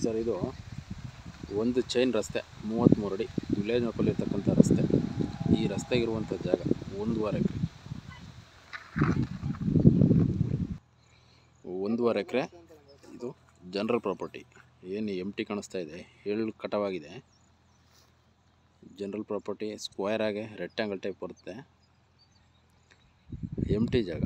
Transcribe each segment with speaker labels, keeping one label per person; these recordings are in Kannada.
Speaker 1: ಸರ್ ಇದು ಒಂದು ಚೈನ್ ರಸ್ತೆ ಮೂವತ್ತ್ಮೂರು ಅಡಿ ವಿಲೇಜ್ ಮ್ಯಾಪಲ್ಲಿ ಇರ್ತಕ್ಕಂಥ ರಸ್ತೆ ಈ ರಸ್ತೆಗಿರುವಂಥ ಜಾಗ ಒಂದೂವರೆ ಎಕರೆ ಒಂದೂವರೆ ಎಕರೆ ಇದು ಜನರಲ್ ಪ್ರಾಪರ್ಟಿ ಏನು ಎಮ್ ಟಿ ಕಾಣಿಸ್ತಾ ಇದೆ ಏಳು ಕಟವಾಗಿದೆ ಜನರಲ್ ಪ್ರಾಪರ್ಟಿ ಸ್ಕ್ವೇರ್ ಆಗಿ ರೆಕ್ಟ್ಯಾಂಗಲ್ ಟೈಪ್ ಬರುತ್ತೆ ಎಮ್ ಟಿ ಜಾಗ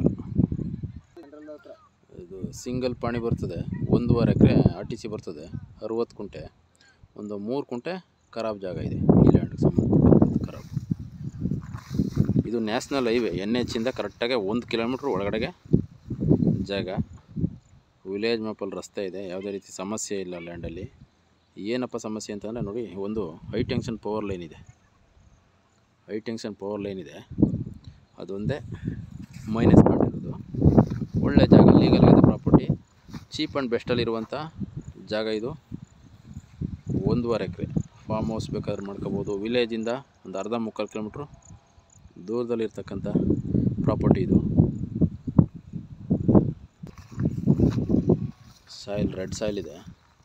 Speaker 1: ಇದು ಸಿಂಗಲ್ ಪಾಣಿ ಬರ್ತದೆ ಒಂದೂವರೆ ಎಕರೆ ಆರ್ ಟಿ ಸಿ ಬರ್ತದೆ ಅರುವತ್ತು ಕುಂಟೆ ಒಂದು ಮೂರು ಕುಂಟೆ ಖರಾಬ್ ಜಾಗ ಇದೆ ಈ ಲ್ಯಾಂಡ್ಗೆ ಸಂಬಂಧಪಟ್ಟಂಥದ್ದು ಖರಾಬ್ ಇದು ನ್ಯಾಷನಲ್ ಹೈವೇ ಎನ್ ಎಚ್ಚಿಂದ ಕರೆಕ್ಟಾಗಿ ಒಂದು ಕಿಲೋಮೀಟ್ರ್ ಒಳಗಡೆಗೆ ಜಾಗ ವಿಲೇಜ್ ಮ್ಯಾಪಲ್ಲಿ ರಸ್ತೆ ಇದೆ ಯಾವುದೇ ರೀತಿ ಸಮಸ್ಯೆ ಇಲ್ಲ ಲ್ಯಾಂಡಲ್ಲಿ ಏನಪ್ಪ ಸಮಸ್ಯೆ ಅಂತಂದರೆ ನೋಡಿ ಒಂದು ಹೈ ಟೆನ್ಷನ್ ಪವರ್ ಲೈನ್ ಇದೆ ಹೈ ಟೆನ್ಷನ್ ಪವರ್ ಲೈನ್ ಇದೆ ಅದೊಂದೇ ಮೈನಸ್ ಪಾಯಿಂಟ್ ಇರೋದು ಒಳ್ಳೆ ಜಾಗ ಲೀಗಲ್ ಆಗಿದೆ ಪ್ರಾಪರ್ಟಿ ಚೀಪ್ ಆ್ಯಂಡ್ ಬೆಸ್ಟಲ್ಲಿರುವಂಥ ಜಾಗ ಇದು ಒಂದೂವರೆ ಎಕರೆ ಫಾರ್ಮ್ ಹೌಸ್ ಬೇಕಾದ್ರೆ ಮಾಡ್ಕೋಬೋದು ವಿಲೇಜಿಂದ ಒಂದು ಅರ್ಧ ಮುಕ್ಕಾಲು ಕಿಲೋಮೀಟ್ರು ದೂರದಲ್ಲಿರ್ತಕ್ಕಂಥ ಪ್ರಾಪರ್ಟಿ ಇದು ಸಾಯಿಲ್ ರೆಡ್ ಸಾಯಿಲ್ ಇದೆ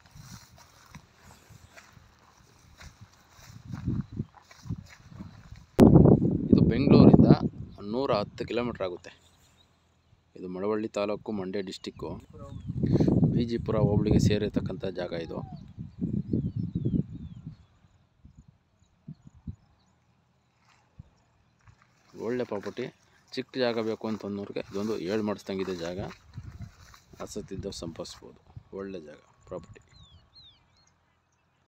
Speaker 1: ಇದು ಬೆಂಗಳೂರಿಂದ ನೂರ ಹತ್ತು ಕಿಲೋಮೀಟ್ರ್ ಆಗುತ್ತೆ ಇದು ಮಳವಳ್ಳಿ ತಾಲೂಕು ಮಂಡ್ಯ ಡಿಸ್ಟಿಕ್ಕು ವಿಜಿಪುರ ಹೋಬಳಿಗೆ ಸೇರಿರ್ತಕ್ಕಂಥ ಜಾಗ ಇದು ಒಳ್ಳೆ ಪ್ರಾಪರ್ಟಿ ಚಿಕ್ಕ ಜಾಗ ಬೇಕು ಅಂತಂದವ್ರಿಗೆ ಇದೊಂದು ಏಳು ಮಾಡಿಸ್ದಂಗಿದೆ ಜಾಗ ಆಸಕ್ತಿ ಇದ್ದವ್ರು ಸಂಪರ್ಸ್ಬೋದು ಒಳ್ಳೆ ಜಾಗ ಪ್ರಾಪರ್ಟಿ